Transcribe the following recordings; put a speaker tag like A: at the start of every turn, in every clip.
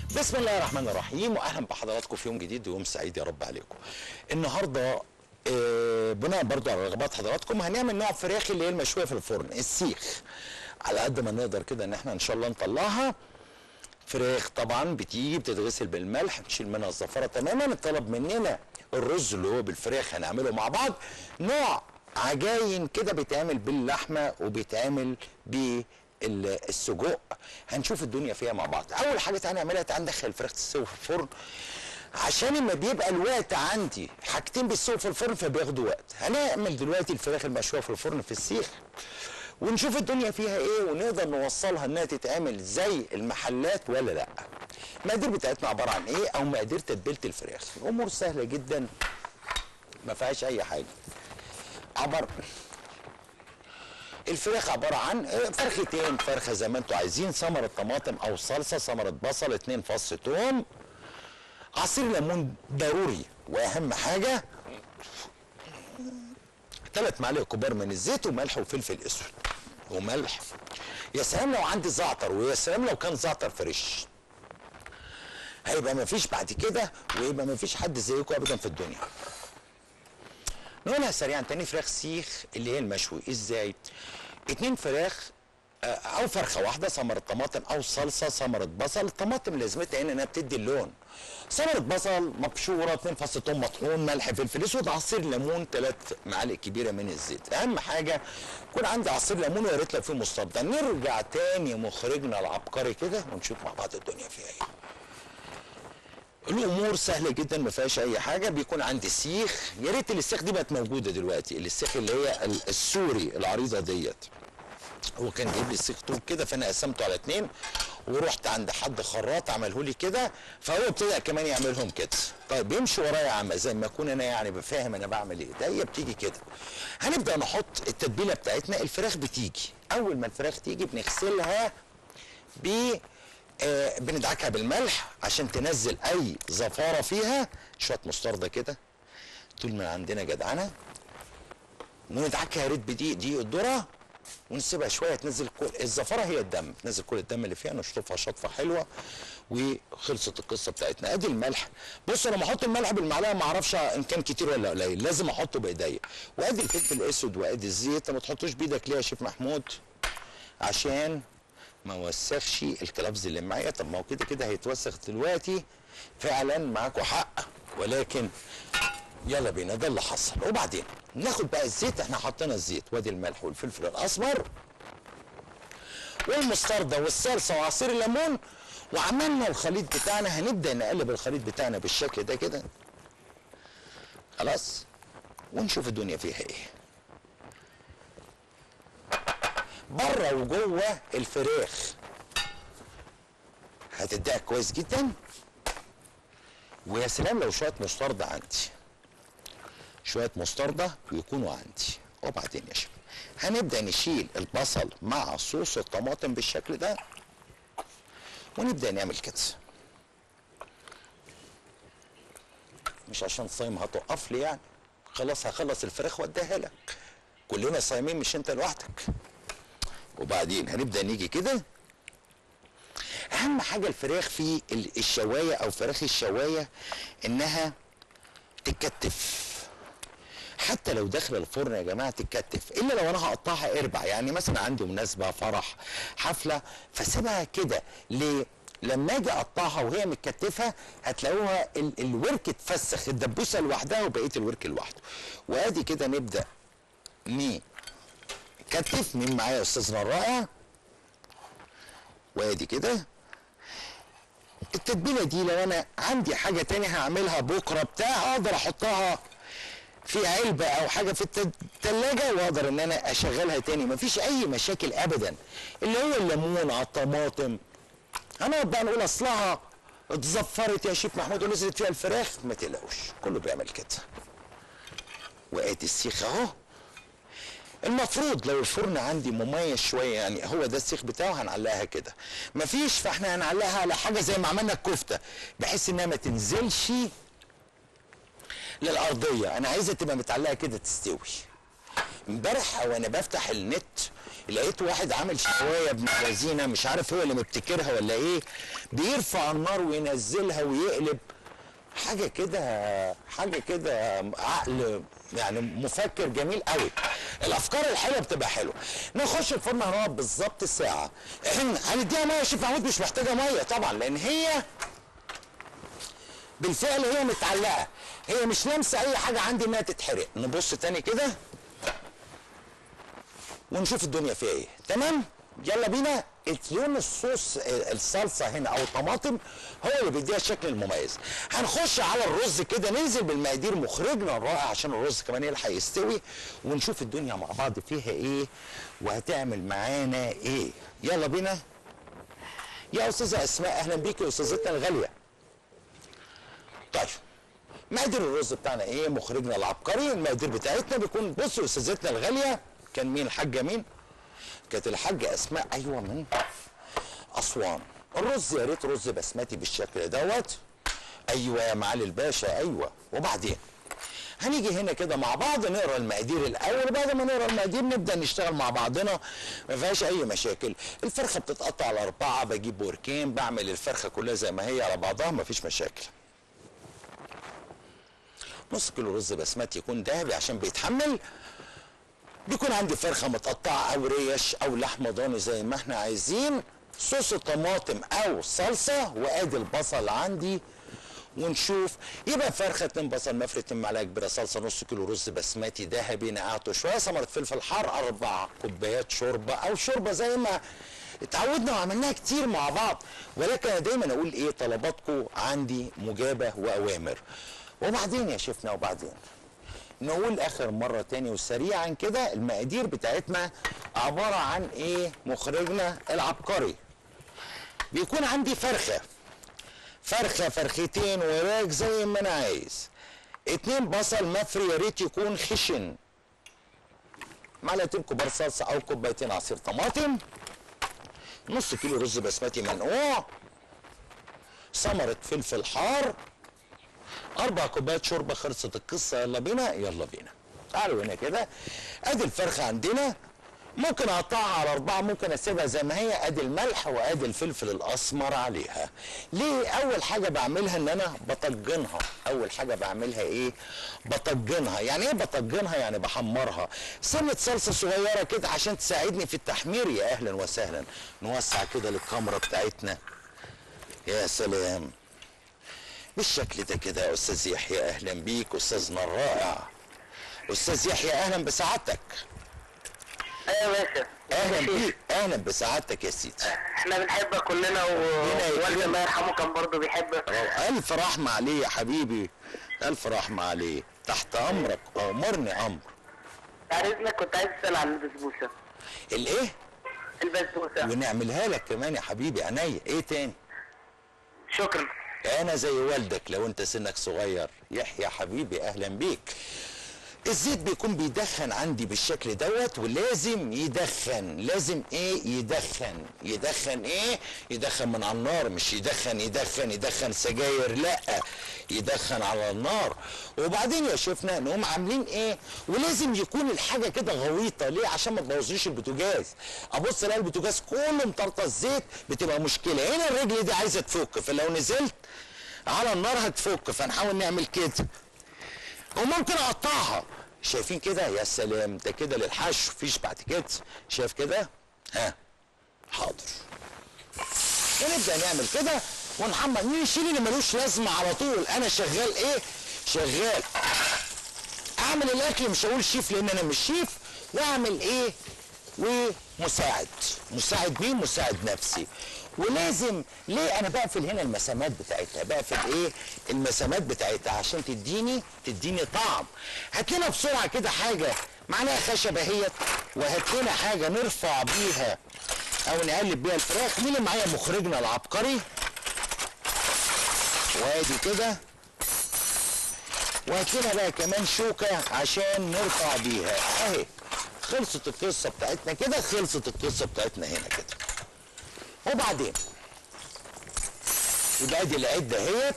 A: بسم الله الرحمن الرحيم واهلا بحضراتكم في يوم جديد ويوم سعيد يا رب عليكم. النهارده آه، بناء برضو على رغبات حضراتكم هنعمل نوع فراخ اللي هي المشويه في الفرن السيخ. على قد ما نقدر كده ان احنا ان شاء الله نطلعها فراخ طبعا بتيجي بتتغسل بالملح نشيل منها الزفره تماما الطلب مننا الرز اللي هو بالفراخ هنعمله مع بعض نوع عجاين كده بيتعمل باللحمه وبيتعمل بالسجق هنشوف الدنيا فيها مع بعض اول حاجه تعالى نعملها تعالى ندخل الفراخ تستوي في الفرن عشان لما بيبقى الوقت عندي حاجتين بيستووا في الفرن فبياخدوا وقت هنعمل دلوقتي الفراخ المشويه في الفرن في السيخ ونشوف الدنيا فيها ايه ونقدر نوصلها انها تتعمل زي المحلات ولا لا المقادير بتاعتنا عباره عن ايه او مقادير تتبيله الفراخ امور سهله جدا ما فيهاش اي حاجه عبر الفراخ عباره عن آه، فرختين فرخه زي ما انتم عايزين ثمره طماطم او صلصه ثمره بصل اتنين فص توم عصير ليمون ضروري واهم حاجه ثلاث معالق كبار من الزيت وملح وفلفل اسود وملح يا سلام لو عندي زعتر ويا سلام لو كان زعتر فريش هيبقى مفيش بعد كده ويبقى مفيش حد زيكم ابدا في الدنيا نقولها سريعا تاني فراخ سيخ اللي هي المشوي ازاي اتنين فراخ آه، او فرخه واحده ثمره طماطم او صلصه ثمره بصل الطماطم لازمتها هنا انها بتدي اللون ثمره بصل مبشوره اتنين فص ثوم مطحون ملح فلفل اسود عصير ليمون ثلاث معالق كبيره من الزيت اهم حاجه يكون عندي عصير ليمون ويا ريت لو فيه مستردة نرجع تاني مخرجنا العبقري كده ونشوف مع بعض الدنيا فيها ايه الامور سهله جدا ما فيهاش اي حاجه بيكون عندي سيخ يا ريت السيخ دي بقت موجوده دلوقتي السيخ اللي هي ال- السوري العريضه ديت هو كان جايب لي السيخ طول كده فانا قسمته على اتنين ورحت عند حد خراط عمله لي كده فهو ابتدى كمان يعملهم كده طيب يمشي ورايا يا عم زي ما اكون انا يعني بفهم انا بعمل ايه ده هي بتيجي كده هنبدا نحط التتبيله بتاعتنا الفراخ بتيجي اول ما الفراخ تيجي بنغسلها ب آه بندعكها بالملح عشان تنزل اي زفاره فيها شويه مستردة كده طول ما عندنا جدعنه وندعكها يا ريت بدقيق دقيق الذره ونسيبها شويه تنزل كل الزفاره هي الدم تنزل كل الدم اللي فيها نشطفها شطفه حلوه وخلصت القصه بتاعتنا ادي الملح بص انا لما احط الملح بالمعلقه ما اعرفش ان كان كتير ولا قليل لازم احطه بايديا وادي الفلفل الاسود وادي الزيت ما تحطوش بايدك ليه يا شيف محمود عشان ما وسخش الكلابز اللي معايا طب ما هو كده كده هيتوسخ دلوقتي فعلا معاكوا حق ولكن يلا بينا ده اللي حصل وبعدين ناخد بقى الزيت احنا حطينا الزيت وادي الملح والفلفل الاسمر والمستردة والصلصه وعصير الليمون وعملنا الخليط بتاعنا هنبدا نقلب الخليط بتاعنا بالشكل ده كده خلاص ونشوف الدنيا فيها ايه بره وجوه الفراخ هتدعك كويس جدا ويا سلام لو شويه مستردة عندي شويه مستردة ويكونوا عندي وبعدين يا شباب هنبدا نشيل البصل مع صوص الطماطم بالشكل ده ونبدا نعمل كده مش عشان صايم هتقف لي يعني خلاص هخلص الفراخ واديها لك كلنا صايمين مش انت لوحدك وبعدين هنبدا نيجي كده اهم حاجه الفراخ في ال- الشوايه او فراخ الشوايه انها تتكتف حتى لو داخله الفرن يا جماعه تتكتف الا لو انا هقطعها اربع يعني مثلا عندي مناسبه فرح حفله فسيبها كده ليه لما اجي اقطعها وهي متكتفه هتلاقوها ال- الورك اتفسخ الدبوسه لوحدها وبقيه الورك لوحده وادي كده نبدا نكتف مين معايا يا استاذنا الرائع وادي كده التتبيله دي لو انا عندي حاجه تانية هعملها بكره بتاع اقدر احطها في علبه او حاجه في الت- التلاجة واقدر ان انا اشغلها تاني مفيش اي مشاكل ابدا اللي هو الليمون على الطماطم هنقعد بقى نقول اصلها اتزفرت يا شيف محمود ونزلت فيها الفراخ ما تقلقوش كله بيعمل كده وادي السيخ اهو المفروض لو الفرن عندي مميز شويه يعني هو ده السيخ بتاعه هنعلقها كده مفيش فاحنا هنعلقها على حاجه زي ما عملنا الكفته بحيث انها ما تنزلش للارضيه انا عايزها تبقى متعلقه كده تستوي امبارح وانا بفتح النت لقيت واحد عامل شوايه ابن لذينه مش عارف هو اللي مبتكرها ولا ايه بيرفع النار وينزلها ويقلب حاجه كده حاجه كده عقل يعني مفكر جميل قوي الافكار الحلوه بتبقى حلوه نخش الفرن هنقعد بالظبط ساعه هنديها ميه يا شيف محمود مش محتاجه ميه طبعا لان هي بالفعل هي متعلقه هي مش لامسه اي حاجه عندي انها تتحرق نبص تاني كده ونشوف الدنيا فيها ايه تمام يلا بينا لون الصوص الصلصه هنا او الطماطم هو اللي بيديها الشكل المميز هنخش على الرز كده ننزل بالمقادير مخرجنا الرائع عشان الرز كمان يلحق يستوي ونشوف الدنيا مع بعض فيها ايه وهتعمل معانا ايه يلا بينا يا استاذه اسماء اهلا بيكي يا استاذتنا الغاليه طيب مقادير الرز بتاعنا ايه مخرجنا العبقري المقادير بتاعتنا بيكون بصوا استاذتنا الغاليه كان مين الحاجه مين كانت الحاجه اسماء ايوه من اسوان الرز يا ريت رز بسمتي بالشكل دوت ايوه يا معالي الباشا ايوه وبعدين هنيجي هنا كده مع بعض نقرا المقادير الاول بعد ما نقرا المقادير نبدا نشتغل مع بعضنا ما فيهاش اي مشاكل الفرخه بتتقطع على اربعه بجيب وركين بعمل الفرخه كلها زي ما هي على بعضها ما فيش مشاكل نص كيلو رز بسمتي يكون ذهبي عشان بيتحمل بيكون عندي فرخه متقطعه او ريش او لحمه ضاني زي ما احنا عايزين صوص طماطم او صلصه وادي البصل عندي ونشوف يبقى فرخه اتنين بصل مفري اتنين معلقه كبيره صلصه نص كيلو رز بسمتي ذهبي نقعته شويه ثمره فلفل حار اربع كوبايات شوربه او شوربه زي ما اتعودنا وعملناها كتير مع بعض ولكن انا دايما اقول ايه طلباتكم عندي مجابه واوامر وبعدين يا شيفنا وبعدين نقول اخر مره تاني وسريعا كده المقادير بتاعتنا عباره عن ايه مخرجنا العبقري بيكون عندي فرخه فرخه فرختين وراك زي ما انا عايز اتنين بصل مفري يا ريت يكون خشن معلقتين كبار صلصه او كوبايتين عصير طماطم نص كيلو رز بسمتي منقوع ثمره فلفل حار اربع كوبايات شوربه خلصت القصه يلا بينا يلا بينا تعالوا هنا كده ادي الفرخه عندنا ممكن اقطعها على اربعه ممكن اسيبها زي ما هي ادي الملح وادي الفلفل الاسمر عليها ليه اول حاجه بعملها ان انا بطجنها اول حاجه بعملها ايه بطجنها يعني ايه بطجنها يعني بحمرها سنه صلصه صغيره كده عشان تساعدني في التحمير يا اهلا وسهلا نوسع كده للكاميرا بتاعتنا يا سلام بالشكل ده كده يا استاذ يحيى اهلا بيك استاذنا الرائع استاذ يحيى اهلا بسعادتك
B: ايوه يا باشا
A: اهلا بيك اهلا بسعادتك يا سيدي
B: احنا بنحبك كلنا
A: ربنا يكرمك.
B: ووالدي الله يرحمه كان برضه بيحبك
A: الف رحمه عليه يا حبيبي الف رحمه عليه تحت امرك امرني امر
B: بعد اذنك كنت عايز اسال عن البسبوسه
A: الايه
B: البسبوسه
A: ونعملها لك كمان يا حبيبي عينيا ايه تاني
B: شكرا
A: انا زي والدك لو انت سنك صغير يحيى حبيبي اهلا بيك الزيت بيكون بيدخن عندي بالشكل دوت ولازم يدخن لازم ايه يدخن يدخن ايه يدخن من على النار مش يدخن يدخن يدخن سجاير لا يدخن على النار وبعدين يا شيفنا نقوم عاملين ايه ولازم يكون الحاجه كده غويطه ليه عشان ما تبوظليش البوتاجاز ابص الاقي البوتاجاز كله مطرطش زيت بتبقى مشكله هنا الرجل دي عايزه تفك فلو نزلت على النار هتفك فنحاول نعمل كده وممكن اقطعها شايفين كده يا سلام ده كده للحشو مفيش بعد كده شايف كده ها حاضر ونبدا نعمل كده ونحمر نشيل اللي ملوش لازمه على طول انا شغال ايه شغال اعمل الاكل مش هقول شيف لان انا مش شيف واعمل ايه ومساعد مساعد مين مساعد نفسي ولازم ليه انا بقفل هنا المسامات بتاعتها بقفل ايه المسامات بتاعتها عشان تديني تديني طعم هات لنا بسرعه كده حاجه معلقه خشبه اهيت وهات لنا حاجه نرفع بيها او نقلب بيها الفراخ مين اللي معايا مخرجنا العبقري وادي كده وهات لنا بقى كمان شوكه عشان نرفع بيها اهي خلصت القصه بتاعتنا كده خلصت القصه بتاعتنا هنا كده وبعدين يبقى دي العده اهيت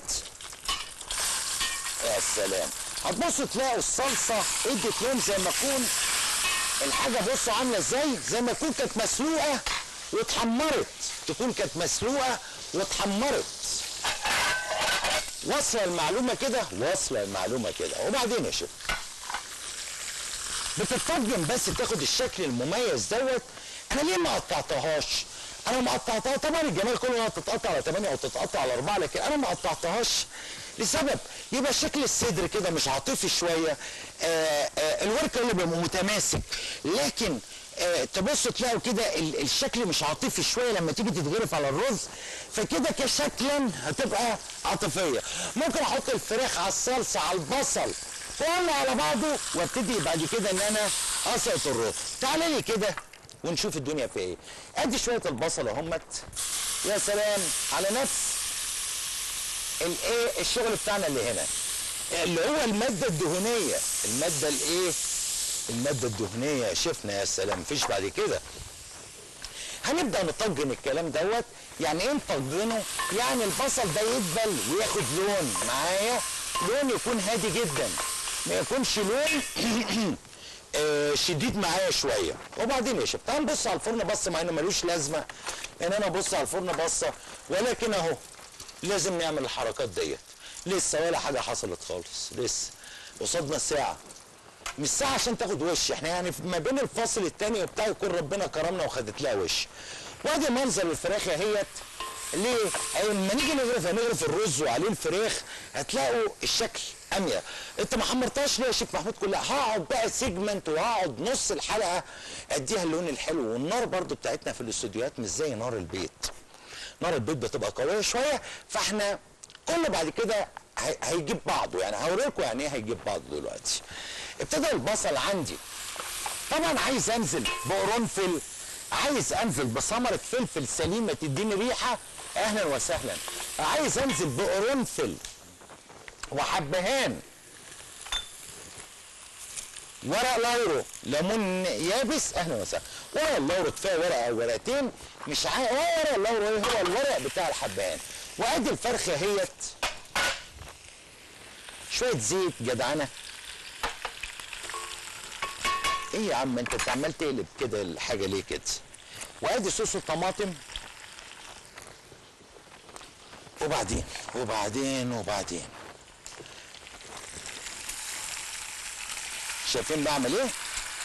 A: يا سلام هتبصوا تلاقوا الصلصه ادت لون زي ما اكون الحاجه بصوا عامله ازاي زي ما تكون كانت مسلوقه واتحمرت تكون كانت مسلوقه واتحمرت واصله المعلومه كده واصله المعلومه كده وبعدين يا شيخ بتتطجن بس تاخد الشكل المميز دوت انا ليه ما قطعتهاش انا ما قطعتها طبعا الجمال كله انها تتقطع على 8 او تتقطع على 4 لكن انا ما قطعتهاش لسبب يبقى شكل الصدر كده مش عاطفي شويه آآ آآ الورك اللي بيبقى متماسك لكن آه تبصوا تلاقوا كده ال- الشكل مش عاطفي شويه لما تيجي تتغرف على الرز فكده كشكلا هتبقى عاطفيه ممكن احط الفراخ على الصلصه على البصل كله على بعضه وابتدي بعد كده ان انا اسقط الرز تعالى لي كده ونشوف الدنيا فيها ايه ادي شويه البصل اهمت يا سلام على نفس الايه الشغل بتاعنا اللي هنا اللي هو الماده الدهنيه الماده الايه الماده الدهنيه شفنا يا سلام مفيش بعد كده هنبدا نطجن الكلام دوت يعني ايه نطجنه يعني البصل ده يدبل وياخد لون معايا لون يكون هادي جدا ما يكونش لون آه، شديد معايا شويه وبعدين يا شباب تعال نبص على الفرن بص مع انه ملوش لازمه ان انا ابص على الفرن بصه ولكن اهو لازم نعمل الحركات ديت لسه ولا حاجه حصلت خالص لسه قصادنا ساعه مش ساعه عشان تاخد وش احنا يعني في- ما بين الفصل التاني وبتاع يكون ربنا كرمنا وخدت لها وش وادي منظر الفراخ اهيت ليه؟ لما نيجي نغرف هنغرف الرز وعليه الفراخ هتلاقوا الشكل امية انت ما حمرتهاش ليه يا شيخ محمود كلها هقعد بقى سيجمنت وهقعد نص الحلقه اديها اللون الحلو والنار برضو بتاعتنا في الاستوديوهات مش زي نار البيت نار البيت بتبقى قويه شويه فاحنا كله بعد كده هي- هيجيب بعضه يعني هوريكم يعني ايه هيجيب بعضه دلوقتي ابتدى البصل عندي طبعا عايز انزل بقرنفل عايز انزل بثمره فلفل سليمه تديني ريحه اهلا وسهلا عايز انزل بقرنفل وحبهان ورق لورو ليمون يابس اهلا وسهلا ورق اللورو كفايه ورقه او ورقتين مش عا... هو ورق اللورو ايه هو الورق بتاع الحبهان وادي الفرخه هيت شويه زيت جدعنه ايه يا عم انت انت عمال تقلب كده الحاجه ليه كده وادي صوص الطماطم وبعدين وبعدين وبعدين شايفين بعمل ايه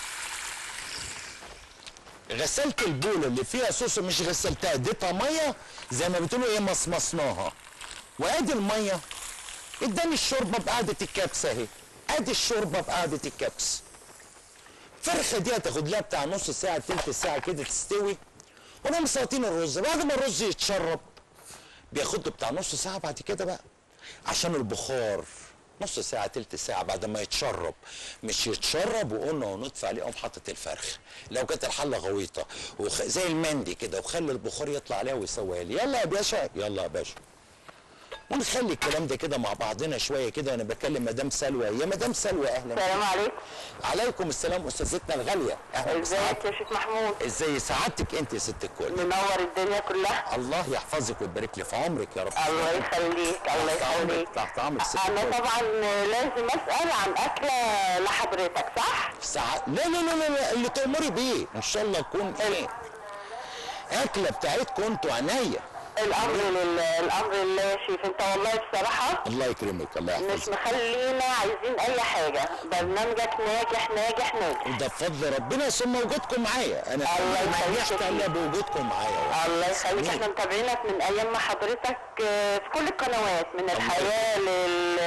A: غسلت البولة اللي فيها صوص مش غسلتها اديتها ميه زي ما بتقولوا ايه مصمصناها وادي الميه اداني الشوربه بقعده الكبسه اهي ادي الشوربه بقعده الكبس الفرخه دي هتاخد لها بتاع نص ساعه تلت ساعه كده تستوي ونقوم مسلطين الرز بعد ما الرز يتشرب بياخد له بتاع نص ساعه بعد كده بقى عشان البخار نص ساعة تلت ساعة بعد ما يتشرب مش يتشرب وقلنا ونطفي عليه قوم حاطط الفرخ لو كانت الحلة غويطة وخ... زي المندي كده وخلي البخار يطلع عليها ويسويها لي يلا يا باشا يلا يا باشا ونخلي الكلام ده كده مع بعضنا شوية كده انا بكلم مدام سلوى يا مدام سلوى اهلا
B: السلام عليكم
A: عليكم السلام استاذتنا الغالية اهلا
B: ازيك
A: بسعادتك
B: يا شيخ محمود
A: ازاي سعادتك انت يا ست الكل
B: منور الدنيا كلها
A: الله يحفظك ويبارك لي في عمرك يا رب
B: الله يخليك الله
A: تحت عمرك
B: يخليك
A: تحت عمرك ست
B: انا
A: الكل
B: طبعا لازم اسال عن اكله لحضرتك صح
A: ساعة لا لا لا لا, لا اللي تأمري بيه ان شاء الله تكون ايه اكله بتاعتكم انتوا عينيا
B: الامر لله الامر لله يا شيف انت والله بصراحه
A: الله يكرمك الله
B: مش
A: يحفظك
B: مخلينا عايزين اي حاجه برنامجك ناجح ناجح ناجح
A: وده بفضل ربنا ثم وجودكم معايا انا
B: الله
A: ما
B: يخليك
A: نجحت
B: يا
A: الا
B: سيدي.
A: بوجودكم معايا
B: الله يخليك
A: مين؟
B: احنا متابعينك من ايام ما حضرتك آه، في كل القنوات من الحياه لل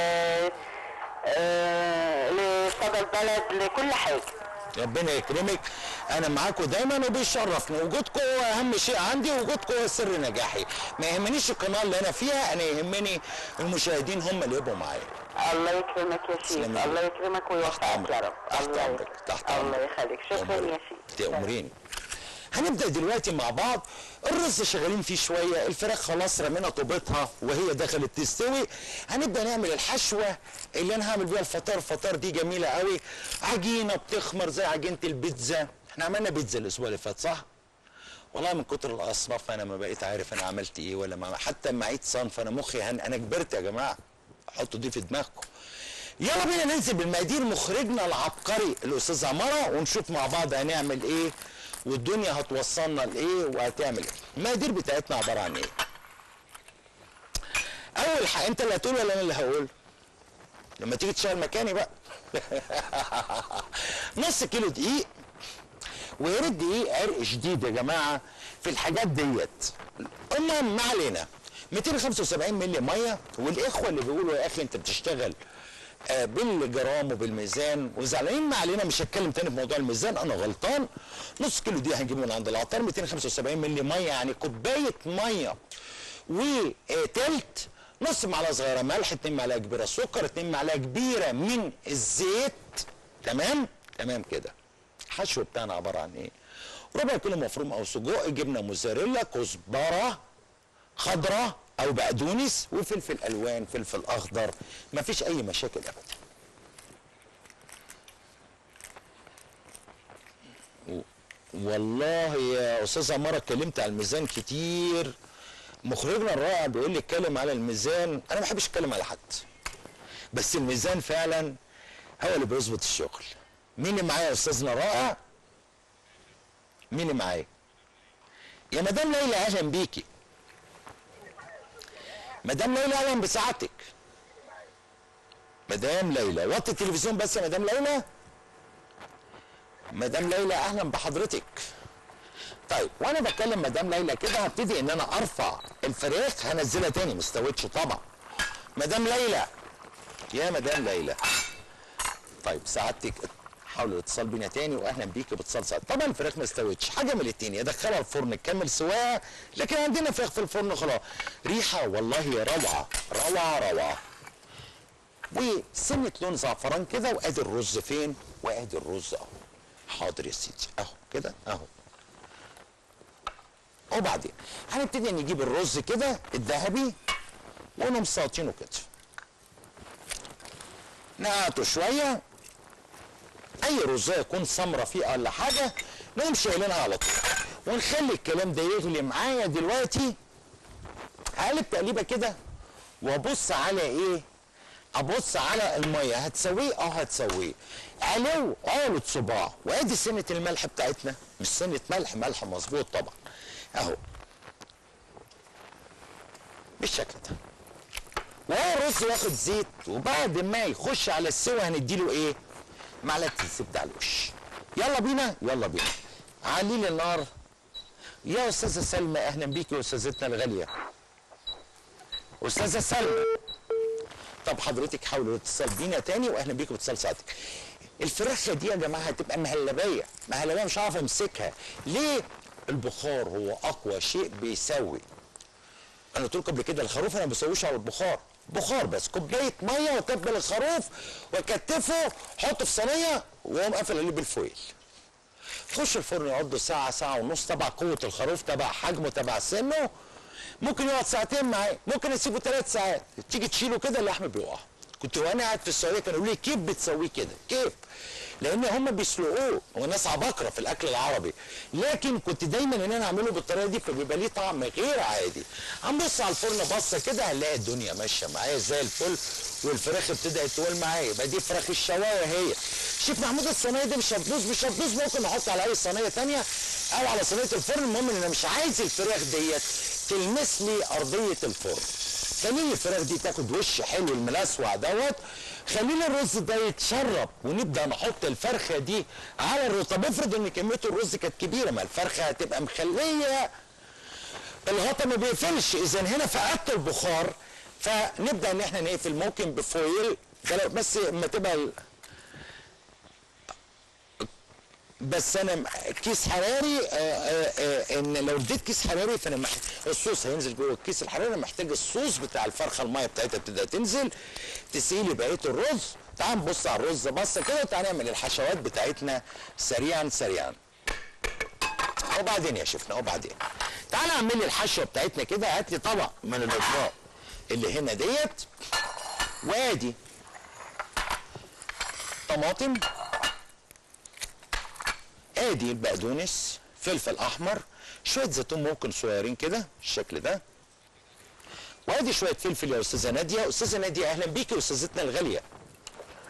B: آه، لصدى البلد لكل حاجه
A: ربنا يكرمك انا معاكم دايما وبيشرفني وجودكم هو اهم شيء عندي وجودكم هو سر نجاحي ما يهمنيش القناه اللي انا فيها انا يهمني المشاهدين هم اللي يبقوا معايا
B: الله يكرمك يا شيخ
A: تسلمي.
B: الله يكرمك
A: تحت
B: ويوفقك
A: امرك
B: يا رب
A: تحت
B: الله
A: امرك
B: يكرمك.
A: تحت
B: الله
A: امرك
B: يخليك شكرا يا شيخ
A: تأمريني هنبدا دلوقتي مع بعض الرز شغالين فيه شويه الفراخ خلاص رمينا طوبتها وهي دخلت تستوي هنبدا نعمل الحشوه اللي انا هعمل بيها الفطار الفطار دي جميله قوي عجينه بتخمر زي عجينه البيتزا احنا عملنا بيتزا الاسبوع اللي فات صح والله من كتر الاصناف انا ما بقيت عارف انا عملت ايه ولا ما حتى لما عيد صنف انا مخي هن... انا كبرت يا جماعه حطوا دي في دماغكم يلا بينا ننزل بالمقادير مخرجنا العبقري الاستاذ عماره ونشوف مع بعض هنعمل ايه والدنيا هتوصلنا لايه وهتعمل ايه المقادير بتاعتنا عباره عن ايه اول حاجه انت اللي هتقول ولا انا اللي هقول لما تيجي تشتغل مكاني بقى نص كيلو دقيق ويا ريت دقيق عرق شديد يا جماعه في الحاجات ديت المهم ما علينا 275 مللي ميه والاخوه اللي بيقولوا يا اخي انت بتشتغل آه، بالجرام وبالميزان وزعلانين ما علينا مش هتكلم تاني في موضوع الميزان انا غلطان نص كيلو دي هنجيبه من عند العطار 275 مللي ميه يعني كوبايه ميه وتلت نص معلقه صغيره ملح 2 معلقه كبيره سكر 2 معلقه كبيره من الزيت تمام تمام كده الحشو بتاعنا عباره عن ايه ربع كيلو مفروم او سجق جبنه موزاريلا كزبره خضراء او بقدونس وفلفل الوان فلفل اخضر مفيش اي مشاكل ابدا و- والله يا استاذ عماره اتكلمت على الميزان كتير مخرجنا الرائع بيقول لي اتكلم على الميزان انا ما بحبش اتكلم على حد بس الميزان فعلا هو اللي بيظبط الشغل مين اللي معايا يا استاذنا الرائع مين اللي معايا يا مدام ليلى اهلا بيكي مدام ليلى اهلا بسعادتك مدام ليلى وطي التلفزيون بس يا مدام ليلى مدام ليلى اهلا بحضرتك طيب وانا بكلم مدام ليلى كده هبتدي ان انا ارفع الفراخ هنزلها تاني مستوتش طبعا مدام ليلى يا مدام ليلى طيب سعادتك حاولوا الاتصال بينا تاني واهلا بيك باتصال سعادتك طبعا الفراخ ما استوتش حاجه من الاتنين يا دخلها الفرن تكمل سواها لكن عندنا فراخ في الفرن خلاص ريحه والله روعه روعه روعه وسنه لون زعفران كده وادي الرز فين وادي الرز اهو حاضر يا سيدي اهو كده اهو وبعدين هنبتدي نجيب الرز كده الذهبي ونقوم ساطينه كده نقعته شويه اي رزايه يكون سمره فيه ولا حاجه نقوم شايلينها على طول ونخلي الكلام ده يغلي معايا دلوقتي هقلب تقليبه كده وابص على ايه ابص على الميه هتسويه اه هتسويه علو عقلة صباع وادي سنه الملح بتاعتنا مش سنه ملح ملح مظبوط طبعا اهو بالشكل ده وهو الرز واخد زيت وبعد ما يخش على السوا هنديله ايه معلقه الزبده على الوش يلا بينا يلا بينا علي لي النار يا استاذه سلمى اهلا بيكي يا استاذتنا الغاليه استاذه سلمى طب حضرتك حاولوا الاتصال بينا تاني واهلا بيكم باتصال ساعتك الفراخ دي يا جماعه هتبقى مهلبيه مهلبيه مش هعرف امسكها ليه البخار هو اقوى شيء بيسوي انا قلت لكم قبل كده الخروف انا ما بسويش على البخار بخار بس كوبايه ميه وتبل الخروف واكتفه حطه في صينيه واقوم قافل عليه بالفويل خش الفرن يقعد له ساعه ساعه ونص تبع قوه الخروف تبع حجمه تبع سنه ممكن يقعد ساعتين معاه ممكن اسيبه ثلاث ساعات تيجي تشيله كده اللحم بيقع كنت وانا قاعد في السعوديه كانوا يقولوا لي كيف بتسويه كده كيف لان هم بيسلقوه وناس عباقره في الاكل العربي لكن كنت دايما ان انا اعمله بالطريقه دي فبيبقى ليه طعم غير عادي هنبص على الفرن بصه كده هنلاقي الدنيا ماشيه معايا زي الفل والفراخ ابتدت تقول معايا يبقى دي فراخ الشوايه هي شيف محمود الصينيه دي مش هتبوظ مش هتبوظ ممكن نحط على اي صينيه ثانيه او على صينيه الفرن المهم ان انا مش عايز الفراخ ديت تلمس لي ارضيه الفرن خليني الفراخ دي تاخد وش حلو الملسوع دوت خلينا الرز ده يتشرب ونبدا نحط الفرخه دي على الرز طب افرض ان كميه الرز كانت كبيره ما الفرخه هتبقى مخليه الغطا ما بيقفلش اذا هنا فقدت البخار فنبدا ان احنا نقفل ممكن بفويل ده لو- بس اما تبقى ال- بس انا م- كيس حراري آه، آه، آه، ان لو اديت كيس حراري فانا مح... الصوص هينزل جوه الكيس الحراري أنا محتاج الصوص بتاع الفرخه الميه بتاعتها تبدا تنزل تسيلي بقيه الرز تعال نبص على الرز بصه كده وتعال نعمل الحشوات بتاعتنا سريعا سريعا وبعدين يا شيفنا وبعدين تعال اعمل لي الحشوه بتاعتنا كده هات لي طبق من الاطباق اللي هنا ديت وادي طماطم ادي البقدونس فلفل احمر شويه زيتون ممكن صغيرين كده الشكل ده وادي شويه فلفل يا استاذه ناديه استاذه ناديه اهلا بيكي استاذتنا الغاليه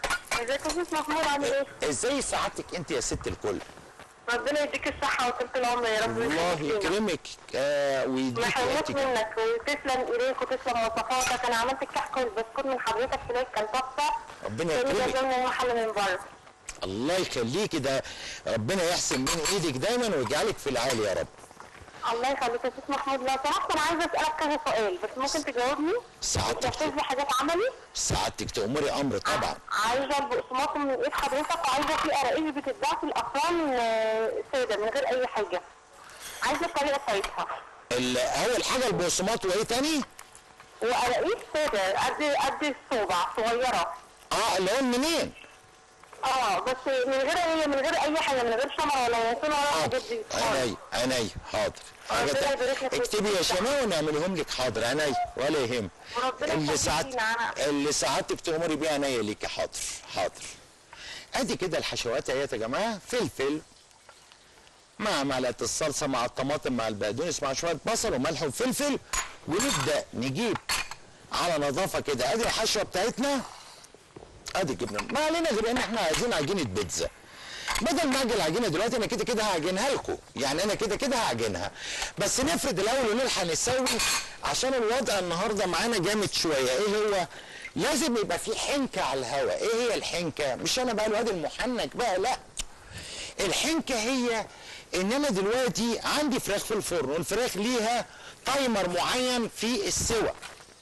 B: ازيك يا استاذ محمود عامل ايه؟
A: ازاي سعادتك انت يا ست الكل
B: ربنا يديك الصحة وطولة العمر يا رب
A: الله
B: ويخليك.
A: يكرمك آه
B: ما
A: ويديك
B: حرمت
A: وقتك
B: منك وتسلم ايديك وتسلم وصفاتك انا عملت الكحك والبسكوت من حضرتك هناك كان تحفة
A: ربنا
B: كان
A: يكرمك.
B: جايبه من محل من بره
A: الله يخليكي ده ربنا يحسن من ايدك دايما ويجعلك في العالي يا رب
B: الله يخليك يا استاذ محمود لو سمحت انا عايزه اسالك كذا سؤال بس ممكن تجاوبني؟
A: سعادتك
B: تنفذ لي حاجات عملي؟
A: سعادتك تأمري امر طبعا
B: عايزه البقسماط من ايد حضرتك وعايزه في قراقيش بتتباع في الافران آه، ساده من غير اي حاجه عايزه الطريقه بتاعتها
A: ال- اول حاجه البقسماط وايه تاني
B: وقراقيش ساده قد قد الصوبع صغيره
A: اه اللي هو منين
B: اه بس من غير اي من غير اي حاجه من غير شمع ولا ينسون ولا الحاجات دي
A: عيني عيني حاضر حاجه
B: ربنا
A: تا-
B: يبارك لك
A: اكتبي يا شماء ونعملهم لك حاضر عيني ولا يهم
B: وربنا
A: اللي
B: يخليك
A: ساعات
B: لينا أنا.
A: اللي سعادتك تأمري بيه عينيا ليكي حاضر حاضر ادي كده الحشوات اهيت يا جماعه فلفل مع معلقه الصلصه مع الطماطم مع البقدونس مع شويه بصل وملح وفلفل ونبدا نجيب على نظافه كده ادي الحشوه بتاعتنا ادي جبنه ما علينا غير ان احنا عايزين عجينه بيتزا بدل ما اجي العجينه دلوقتي انا كده كده هعجنها لكم يعني انا كده كده هعجنها بس نفرد الاول ونلحق نسوي عشان الوضع النهارده معانا جامد شويه ايه هو لازم يبقى في حنكه على الهواء ايه هي الحنكه مش انا بقى الواد المحنك بقى لا الحنكه هي ان انا دلوقتي عندي فراخ في الفرن والفراخ ليها تايمر معين في السوى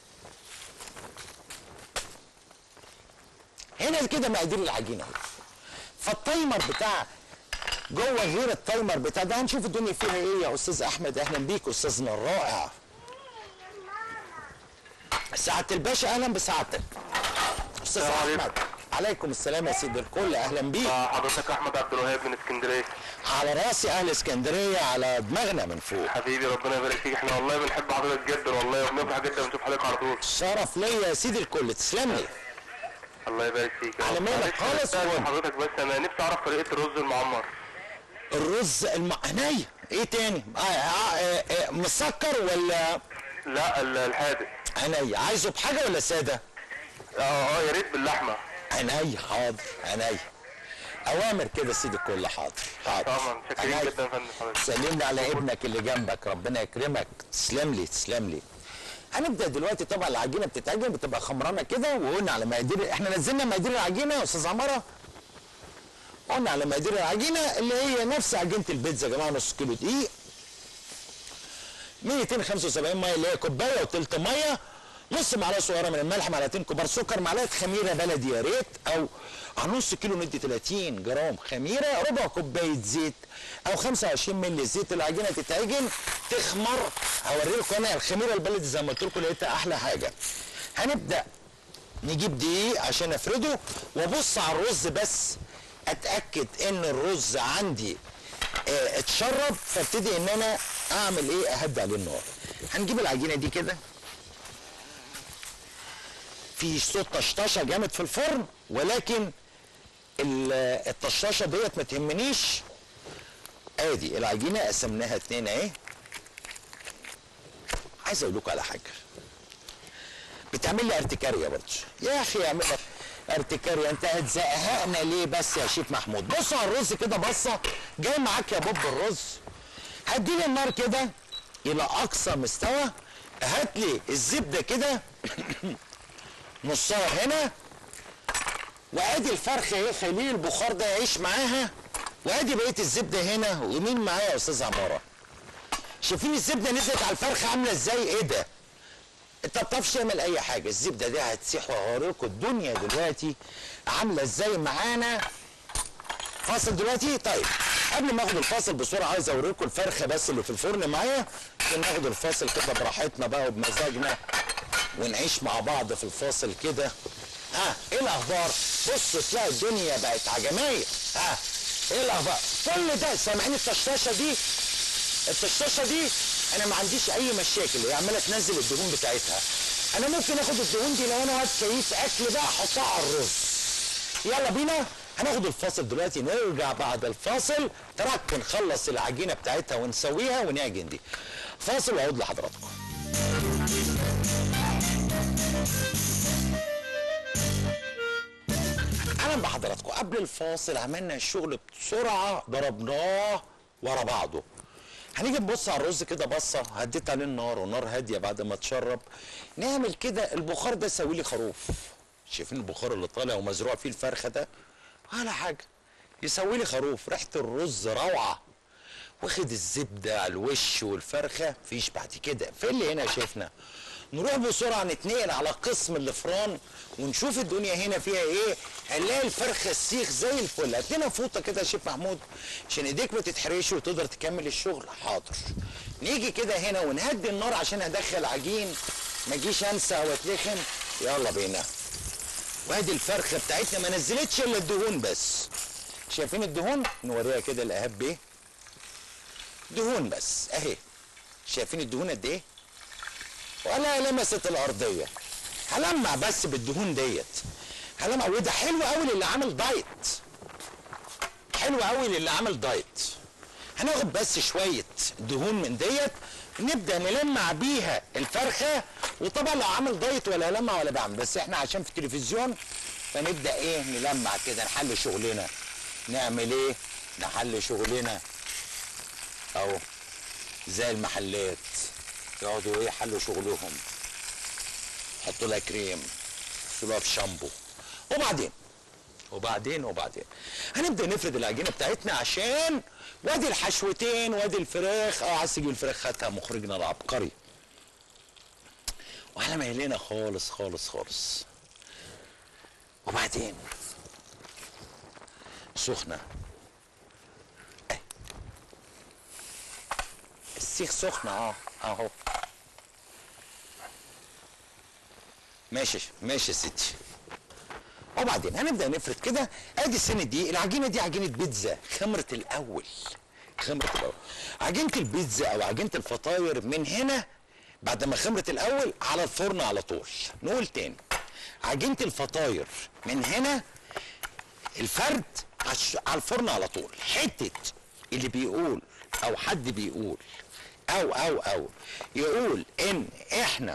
A: هنا كده مقادير العجينه اهي فالتايمر بتاع جوه غير التايمر بتاع ده هنشوف الدنيا فيها ايه يا استاذ احمد اهلا بيك استاذنا الرائع سعاده الباشا اهلا بسعادتك استاذ
C: السلام عليكم.
A: احمد عليكم السلام يا سيدي الكل اهلا بيك
C: مع حضرتك احمد عبد الوهاب من اسكندريه
A: على راسي اهل اسكندريه على دماغنا من فوق
C: حبيبي ربنا يبارك فيك احنا والله بنحب حضرتك جدا والله وبنفرح جدا بنشوف حضرتك على طول
A: شرف ليا يا سيدي الكل تسلم لي
C: الله يبارك فيك يا
A: على
C: رب.
A: مهلك
C: معلش
A: خالص
C: أستاذ
A: وقول.
C: حضرتك بس انا نفسي اعرف طريقه الرز المعمر
A: الرز الم... عينيا ايه تاني آه آه آه آه مسكر ولا
C: لا ال- الحادق
A: عينيا عايزه بحاجه ولا ساده
C: اه اه يا ريت باللحمه
A: عينيا حاضر عينيا اوامر كده سيدي الكل حاضر حاضر
C: طبعا شاكرين
A: عينيا.
C: جدا يا فندم حضرتك
A: سلم لي على ابنك اللي جنبك ربنا يكرمك تسلم لي تسلم لي هنبدا دلوقتي طبعا العجينه بتتعجن بتبقى خمرانه كده وقلنا على مقادير احنا نزلنا مقادير العجينه يا استاذ عماره قلنا على مقادير العجينه اللي هي نفس عجينه البيتزا يا جماعه نص كيلو دقيق 275 ميه اللي هي كوبايه وتلت ميه نص معلقه صغيره من الملح معلقتين كبار سكر معلقه خميره بلدي يا ريت او على نص كيلو ندي 30 جرام خميره ربع كوبايه زيت او 25 مللي زيت العجينه تتعجن تخمر هوري لكم انا الخميره البلدي زي ما قلت لكم لقيتها احلى حاجه هنبدا نجيب دقيق عشان افرده وابص على الرز بس اتاكد ان الرز عندي اه اتشرب فابتدي ان انا اعمل ايه اهدي عليه النار هنجيب العجينه دي كده في صوت طشطشه جامد في الفرن ولكن ال- الطشاشه ديت ما تهمنيش ادي العجينه قسمناها اتنين اهي عايز اقول لكم على حاجه بتعمل لي ارتكاريه برضه يا اخي اعمل لك ارتكاريه انت هتزهقنا ليه بس يا شيف محمود بص على الرز كده بصه جاي معاك يا بوب الرز هديلي النار كده الى اقصى مستوى هات لي الزبده كده نصها هنا وادي الفرخه اهي خليه البخار ده يعيش معاها وادي بقيه الزبده هنا ومين معايا يا استاذ عماره شايفين الزبده نزلت على الفرخه عامله ازاي ايه ده انت ما بتعرفش تعمل اي حاجه الزبده دي هتسيح وهوريكم الدنيا دلوقتي عامله ازاي معانا فاصل دلوقتي طيب قبل ما اخد الفاصل بسرعه عايز اوريكم الفرخه بس اللي في الفرن معايا عشان ناخد الفاصل كده براحتنا بقى وبمزاجنا ونعيش مع بعض في الفاصل كده ها ايه الاخبار بص تلاقي الدنيا بقت عجمايه ها ايه الاخبار كل ده سامعين الطشاشه دي الطشاشه دي انا ما عنديش اي مشاكل هي عماله تنزل الدهون بتاعتها انا ممكن اخد الدهون دي لو انا واد كيس اكل بقى احطها على الرز يلا بينا هناخد الفاصل دلوقتي نرجع بعد الفاصل ترك نخلص العجينه بتاعتها ونسويها ونعجن دي فاصل واعود لحضراتكم انا بحضراتكم قبل الفاصل عملنا الشغل بسرعه ضربناه ورا بعضه هنيجي نبص على الرز كده بصه هديت عليه النار والنار هاديه بعد ما تشرب نعمل كده البخار ده يسوي لي خروف شايفين البخار اللي طالع ومزروع فيه الفرخه ده ولا حاجه يسوي لي خروف ريحه الرز روعه واخد الزبده على الوش والفرخه مفيش بعد كده في اللي هنا شفنا نروح بسرعه نتنقل على قسم الفران ونشوف الدنيا هنا فيها ايه هنلاقي الفرخه السيخ زي الفل هات لنا فوطه كده يا شيف محمود عشان ايديك ما تتحرقش وتقدر تكمل الشغل حاضر نيجي كده هنا ونهدي النار عشان ادخل عجين ما اجيش انسى واتلخم يلا بينا وادي الفرخه بتاعتنا ما نزلتش الا الدهون بس شايفين الدهون نوريها كده الاهاب بيه دهون بس اهي شايفين الدهون قد ايه ولا لمست الارضيه هلمع بس بالدهون ديت هلمع وده حلو قوي للي عامل دايت حلو قوي للي عامل دايت هناخد بس شويه دهون من ديت نبدا نلمع بيها الفرخه وطبعا لو عامل دايت ولا لمع ولا بعمل بس احنا عشان في التلفزيون فنبدا ايه نلمع كده نحل شغلنا نعمل ايه نحل شغلنا اهو زي المحلات يقعدوا ايه يحلوا شغلهم يحطوا لها كريم يغسلوها في شامبو وبعدين وبعدين وبعدين هنبدا نفرد العجينه بتاعتنا عشان وادي الحشوتين وادي الفراخ اه عايز تجيب الفراخ هاتها مخرجنا العبقري واحنا مايلينا خالص خالص خالص وبعدين سخنه أه. السيخ سخنه اه اهو ماشي ماشي يا ستي وبعدين هنبدا نفرد كده ادي السن دي العجينه دي عجينه بيتزا خمره الاول خمره الاول عجينه البيتزا او عجينه الفطاير من هنا بعد ما خمرت الاول على الفرن على طول نقول تاني عجينه الفطاير من هنا الفرد عش- على الفرن على طول حته اللي بيقول او حد بيقول او او او يقول ان احنا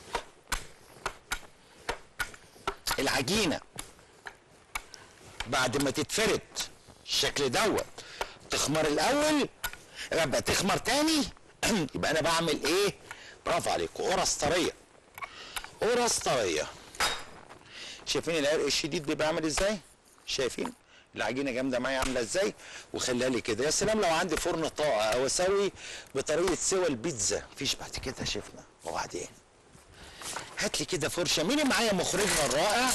A: العجينه بعد ما تتفرد الشكل دوت تخمر الاول يبقى تخمر تاني يبقى انا بعمل ايه برافو عليكم قرص طريه قرص طريه شايفين العرق الشديد بيبقى عامل ازاي شايفين العجينه جامده معايا عامله ازاي وخليها لي كده يا سلام لو عندي فرن طاقه او اسوي بطريقه سوى البيتزا مفيش بعد كده شفنا وبعدين هات لي كده فرشه مين معايا مخرجنا الرائع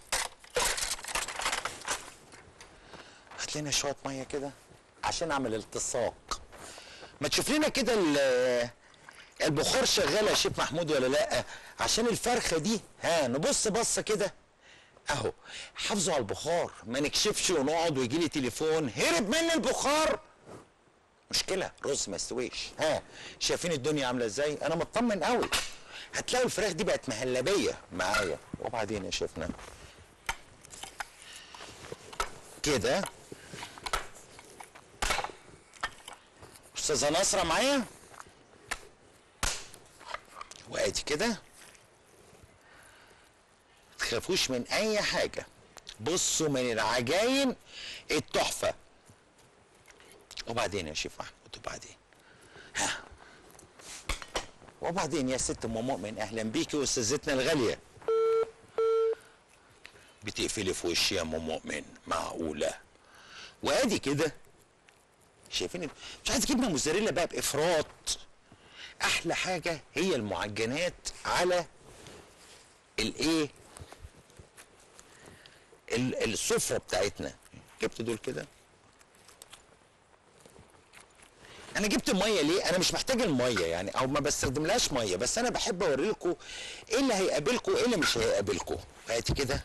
A: هات لنا شويه ميه كده عشان اعمل التصاق ما تشوف لنا كده ال- البخار شغال يا شيف محمود ولا لا عشان الفرخه دي ها نبص بصه كده اهو حافظوا على البخار ما نكشفش ونقعد ويجي لي تليفون هرب مني البخار مشكله رز ما استويش ها شايفين الدنيا عامله ازاي انا مطمن قوي هتلاقوا الفراخ دي بقت مهلبيه معايا وبعدين يا شيفنا كده استاذه نصره معايا وادي كده تخافوش من اي حاجه بصوا من العجاين التحفه وبعدين يا شيف محمود وبعدين ها وبعدين يا ست ام مؤمن اهلا بيكي واستاذتنا الغاليه بتقفلي في وشي يا ام مؤمن معقوله وادي كده شايفين مش عايز جبنه موزاريلا بقى بافراط احلى حاجه هي المعجنات على الايه ال- السفره بتاعتنا جبت دول كده انا جبت ميه ليه انا مش محتاج الميه يعني او ما بستخدملهاش ميه بس انا بحب اوري لكم ايه اللي هيقابلكم وايه اللي مش هيقابلكم ادي كده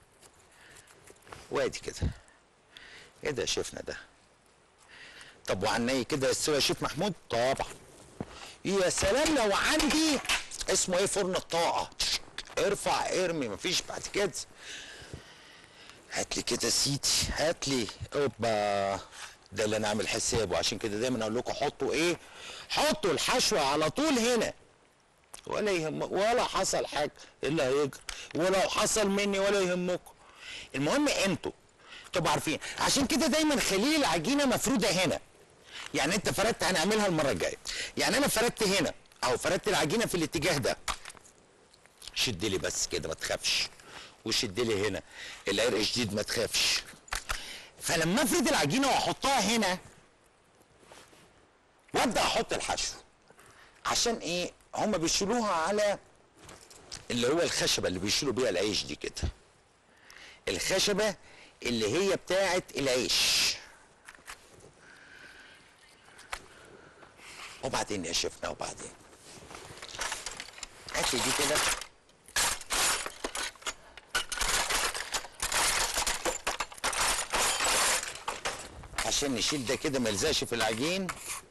A: وادي كده ايه ده شفنا ده طب وعني كده يستوي يا شيف محمود طبعا يا سلام لو عندي اسمه ايه فرن الطاقه ارفع ارمي مفيش بعد كده هات لي كده سيدي هات لي اوبا ده اللي انا عامل حسابه عشان كده دايما اقول لكم حطوا ايه حطوا الحشوه على طول هنا ولا يهم ولا حصل حاجه إيه اللي هيجري ولو حصل مني ولا يهمكم المهم انتوا تبقوا عارفين عشان كده دايما خلي العجينه مفروده هنا يعني انت فردت هنعملها المره الجايه يعني انا فردت هنا او فردت العجينه في الاتجاه ده شد لي بس كده ما تخافش وشد لي هنا العرق شديد ما تخافش فلما افرد العجينه واحطها هنا وابدا احط الحشو عشان ايه هما بيشيلوها على اللي هو الخشبه اللي بيشيلوا بيها العيش دي كده الخشبه اللي هي بتاعه العيش وبعدين يا شفنا وبعدين هات لي دي كده عشان نشيل ده كده ما يلزقش في العجين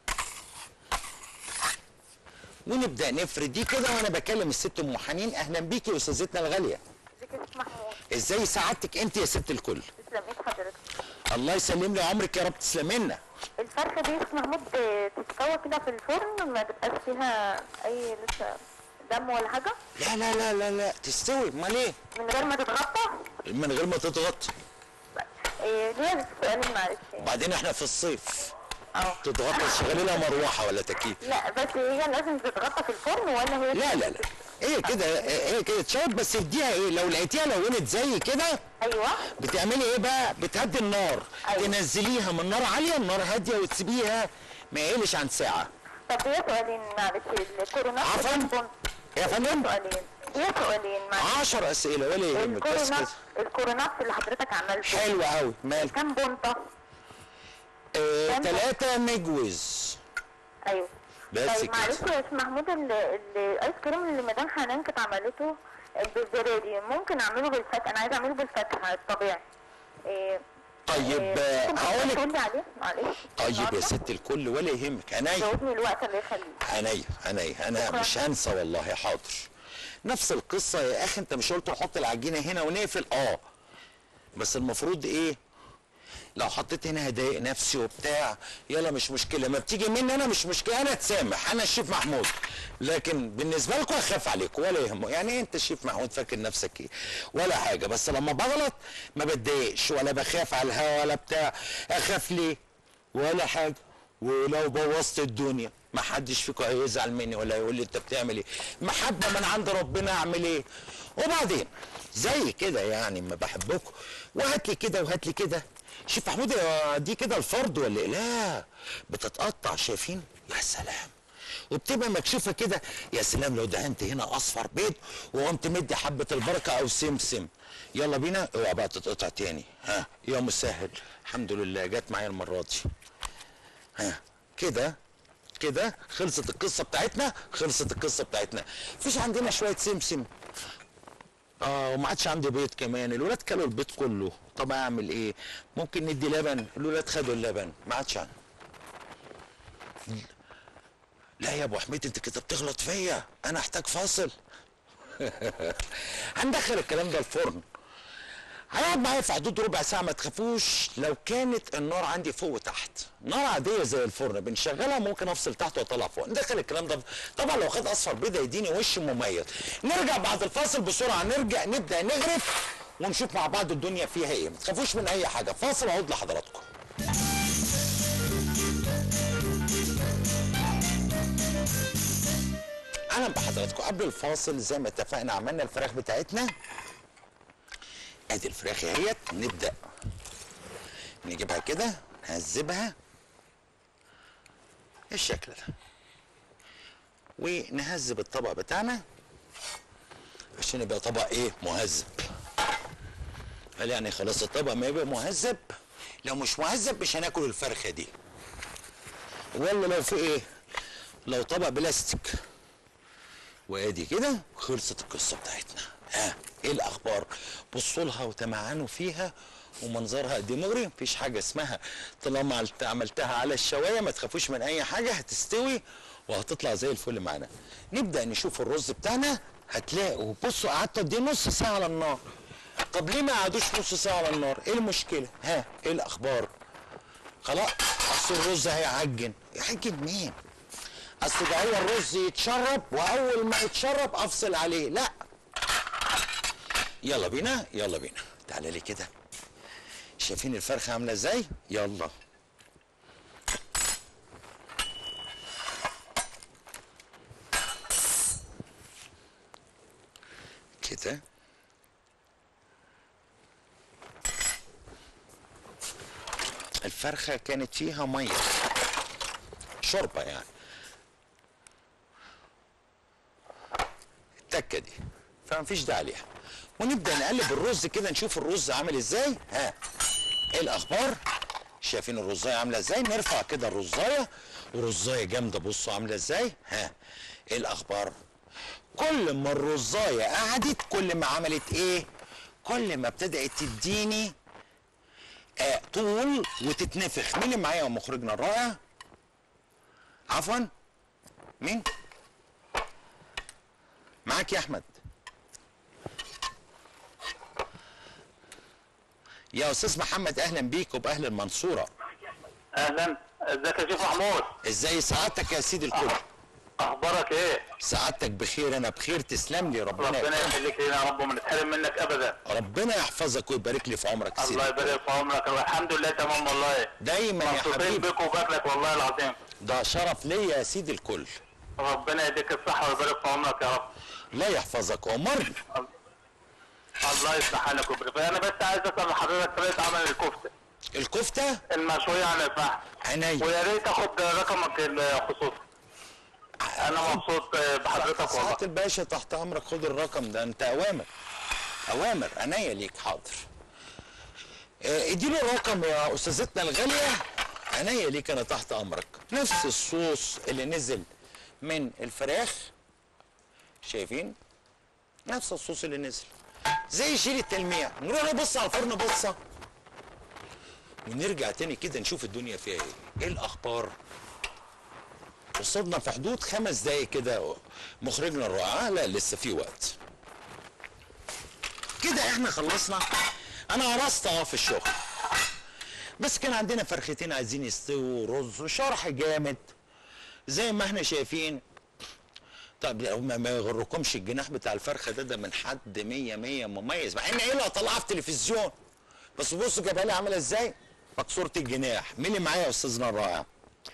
A: ونبدا نفرد دي كده وانا بكلم الست ام حنين اهلا بيكي يا استاذتنا الغاليه
B: ازيك يا ست محمود
A: ازاي سعادتك انت يا ست الكل
B: تسلم ايد حضرتك
A: الله يسلم لي عمرك يا رب تسلمي لنا
B: الفرخه دي يا ست محمود آه، تتسوى كده في الفرن ما تبقاش فيها اي لسه دم ولا حاجه
A: لا لا لا لا لا تستوي امال ايه
B: من غير ما تتغطى
A: من غير ما تضغط
B: إيه ليه سؤال معلش
A: وبعدين احنا في الصيف
B: اه
A: تضغط شغالي لها مروحه ولا تكييف
B: لا بس هي لازم تتغطى في الفرن ولا هي
A: لا لا لا هي كده هي كده تشوت بس اديها ايه لو لقيتيها لونت زي كده
B: ايوه
A: بتعملي ايه بقى بتهدي النار
B: أيوة.
A: تنزليها من نار عاليه النار هاديه وتسيبيها ما يقلش عن ساعه
B: طب هي سؤالين معلش الكورونا
A: عفواً. يا فندم
B: سؤالين هي سؤالين معلش
A: 10 اسئله ولا يهمك بس
B: الكورونا
A: كده
B: الكورونات اللي حضرتك عملته
A: حلو قوي مال
B: كام بنطه
A: آه،
B: كام؟
A: ثلاثه مجوز
B: ايوه
A: بس
B: طيب
A: كده.
B: معلش يا استاذ محمود ال- ال- الايس كريم اللي مدام حنان كانت عملته بالزبادي ممكن اعمله بالفاكهه انا عايزه اعمله بالفاكهه الطبيعي إيه
A: طيب آه،
B: ممكن
A: هقول لك
B: تقول لي عليه معلش
A: طيب يا
B: النهاردة؟
A: ست الكل ولا يهمك عينيا
B: جاوبني الوقت اللي يخليك
A: عينيا عينيا انا
B: شكراً.
A: مش هنسى والله حاضر نفس القصه يا اخي انت مش قلت نحط العجينه هنا ونقفل اه بس المفروض ايه لو حطيت هنا هضايق نفسي وبتاع يلا مش مشكله ما بتيجي مني انا مش مشكله انا اتسامح انا الشيف محمود لكن بالنسبه لكم اخاف عليكم ولا يهمه يعني إيه انت الشيف محمود فاكر نفسك ايه ولا حاجه بس لما بغلط ما بتضايقش ولا بخاف على الهوا ولا بتاع اخاف ليه ولا حاجه ولو بوظت الدنيا ما حدش فيكم هيزعل مني ولا يقول لي انت بتعمل ايه محبه من عند ربنا اعمل ايه وبعدين زي كده يعني ما بحبكم وهات لي كده وهات لي كده شوف محمود يا دي كده الفرد ولا ايه لا بتتقطع شايفين يا سلام وبتبقى مكشوفه كده يا سلام لو دهنت هنا اصفر بيض وقمت مدي حبه البركه او سمسم يلا بينا اوعى بقى تتقطع تاني ها يا مسهل الحمد لله جت معايا المره دي ها كده كده خلصت القصه بتاعتنا خلصت القصه بتاعتنا مفيش عندنا شويه سمسم اه وما عادش عندي بيض كمان الولاد كلوا البيض كله طب اعمل ايه ممكن ندي لبن الولاد خدوا اللبن ما عادش عندي لا يا ابو حميد انت كده بتغلط فيا انا احتاج فاصل هندخل الكلام ده الفرن هيقعد معايا في حدود ربع ساعه ما تخافوش لو كانت النار عندي فوق وتحت نار عاديه زي الفرن بنشغلها ممكن افصل تحت واطلع فوق ندخل الكلام ده طبعا لو خد اصفر بيضه يديني وش مميز نرجع بعد الفاصل بسرعه نرجع نبدا نغرف ونشوف مع بعض الدنيا فيها ايه ما تخافوش من اي حاجه فاصل اعود لحضراتكم اهلا بحضراتكم قبل الفاصل زي ما اتفقنا عملنا الفراخ بتاعتنا ادي الفراخ اهيت نبدا نجيبها كده نهذبها الشكل ده ونهذب الطبق بتاعنا عشان يبقى طبق ايه مهذب قال يعني خلاص الطبق ما يبقى مهذب لو مش مهذب مش هناكل الفرخه دي ولا لو في ايه لو طبق بلاستيك وادي كده خلصت القصه بتاعتنا ها ايه الاخبار بصوا لها وتمعنوا فيها ومنظرها قد ايه مغري مفيش حاجه اسمها طالما عملت- عملتها على الشوايه ما تخافوش من اي حاجه هتستوي وهتطلع زي الفل معانا نبدا نشوف الرز بتاعنا هتلاقوا بصوا قعدت قد ايه نص ساعه على النار طب ليه ما قعدوش نص ساعه على النار ايه المشكله ها ايه الاخبار خلاص اصل الرز هيعجن يعجن مين اصل ده هو الرز يتشرب واول ما يتشرب افصل عليه لا يلا بينا يلا بينا تعالى لي كده شايفين الفرخه عامله ازاي يلا كده الفرخه كانت فيها ميه شوربه يعني التكه دي فمفيش داعي ليها ونبدا نقلب الرز كده نشوف الرز عامل ازاي ها ايه الاخبار شايفين الرزايه عامله ازاي نرفع كده الرزايه ورزايه جامده بصوا عامله ازاي ها ايه الاخبار كل ما الرزايه قعدت كل ما عملت ايه كل ما ابتدات تديني آه طول وتتنفخ مين اللي معايا يا مخرجنا الرائع عفوا مين معاك يا احمد يا استاذ محمد اهلا بيك وباهل المنصوره
C: اهلا ازيك يا شيخ محمود
A: ازاي سعادتك يا سيدي الكل
C: اخبارك ايه
A: سعادتك بخير انا بخير تسلم لي ربنا
C: ربنا
A: يكرمك.
C: يخليك لنا يا رب وما نتحرم منك ابدا
A: ربنا يحفظك ويبارك لي في عمرك يا
C: الله
A: سيدي
C: يبارك في عمرك والحمد لله تمام والله
A: دايما يا
C: مبسوطين
A: حبيبي
C: بك وباكلك والله العظيم
A: ده شرف ليا يا سيدي الكل
C: ربنا يديك الصحه ويبارك في عمرك يا رب
A: لا يحفظك ومر
C: الله يصلح حالك ويبارك فيك. انا بس عايز اسال حضرتك طريقه عمل الكفته
A: الكفته
C: المشويه على الفحم
A: عينيا
C: ويا ريت اخد رقمك الخصوصي انا مبسوط بحضرتك والله
A: سعاده الباشا تحت امرك خد الرقم ده انت اوامر اوامر عينيا ليك حاضر آه، اديله الرقم يا استاذتنا الغاليه عينيا ليك انا تحت امرك نفس الصوص اللي نزل من الفراخ شايفين نفس الصوص اللي نزل زي شيل التلميع نروح نبص على الفرن بصه ونرجع تاني كده نشوف الدنيا فيها ايه ايه الاخبار وصلنا في حدود خمس دقايق كده مخرجنا الرائع لا لسه في وقت كده احنا خلصنا انا قرصت اه في الشغل بس كان عندنا فرختين عايزين يستووا رز وشرح جامد زي ما احنا شايفين طب لو ما ما يغركمش الجناح بتاع الفرخه ده ده من حد مية مية مميز مع ان ايه اللي طلعها في التلفزيون بس بصوا جابها لي عامله ازاي مكسوره الجناح مين اللي معايا يا استاذنا الرائع